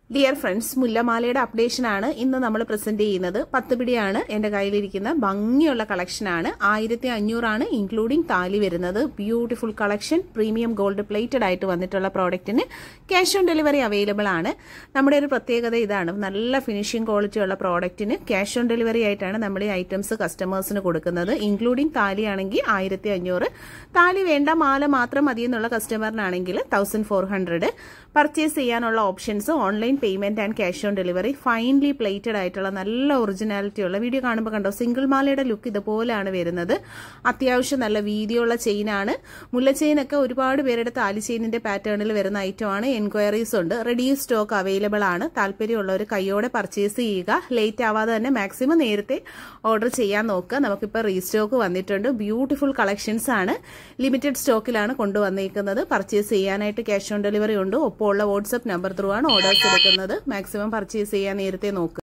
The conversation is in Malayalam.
ഡിയർ ഫ്രണ്ട്സ് മുല്ലമാലയുടെ അപ്ഡേഷനാണ് ഇന്ന് നമ്മൾ പ്രസന്റ് ചെയ്യുന്നത് പത്ത് പിടിയാണ് എന്റെ കയ്യിലിരിക്കുന്ന ഭംഗിയുള്ള കളക്ഷനാണ് ആയിരത്തി അഞ്ഞൂറാണ് ഇൻക്ലൂഡിംഗ് താലി വരുന്നത് beautiful collection premium gold plated ആയിട്ട് വന്നിട്ടുള്ള പ്രോഡക്റ്റിന് ക്യാഷ് ഓൺ ഡെലിവറി അവൈലബിൾ ആണ് നമ്മുടെ ഒരു പ്രത്യേകത ഇതാണ് നല്ല ഫിനിഷിംഗ് ക്വാളിറ്റി ഉള്ള പ്രോഡക്റ്റിന് ക്യാഷ് ഓൺ ഡെലിവറി ആയിട്ടാണ് നമ്മൾ ഈ ഐറ്റംസ് കസ്റ്റമേഴ്സിന് കൊടുക്കുന്നത് ഇൻക്ലൂഡിംഗ് താലി ആണെങ്കിൽ ആയിരത്തി അഞ്ഞൂറ് താലി വേണ്ട മാല മാത്രം മതി എന്നുള്ള കസ്റ്റമറിനാണെങ്കിൽ തൗസൻഡ് ഫോർ ഹൺഡ്രഡ് പർച്ചേസ് ചെയ്യാനുള്ള options online payment and cash on delivery finally plated ആയിട്ടുള്ള നല്ല ഒറിജിനാലിറ്റി ഉള്ള വീഡിയോ കാണുമ്പോൾ കണ്ടോ സിംഗിൾ മാലയുടെ ലുക്ക് ഇതുപോലെയാണ് വരുന്നത് അത്യാവശ്യം നല്ല വീതിയുള്ള ചെയിനാണ് മുല്ല ചെയിനൊക്കെ ഒരുപാട് പേരുടെ താലി ചെയിനിന്റെ പാറ്റേണിൽ വരുന്ന ഐറ്റമാണ് എൻക്വയറീസ് ഉണ്ട് റെഡി സ്റ്റോക്ക് അവൈലബിൾ ആണ് താല്പര്യമുള്ളവർ കൈയോടെ പർച്ചേസ് ചെയ്യുക ലേറ്റ് ആവാതെ തന്നെ മാക്സിമം നേരത്തെ ഓർഡർ ചെയ്യാൻ നോക്കുക നമുക്കിപ്പോൾ റീസ്റ്റോക്ക് വന്നിട്ടുണ്ട് ബ്യൂട്ടിഫുൾ കളക്ഷൻസ് ആണ് ലിമിറ്റഡ് സ്റ്റോക്കിലാണ് കൊണ്ടുവന്നിരിക്കുന്നത് പർച്ചേസ് ചെയ്യാനായിട്ട് ക്യാഷ് ഓൺ ഡെലിവറി ഉണ്ട് ഒപ്പം ഉള്ള വാട്സ്ആപ്പ് നമ്പർ ത്രൂ ആണ് ഓർഡേഴ്സ് എടുക്കുന്നത് മാക്സിമം പർച്ചേസ് ചെയ്യാൻ നേരത്തെ നോക്കുക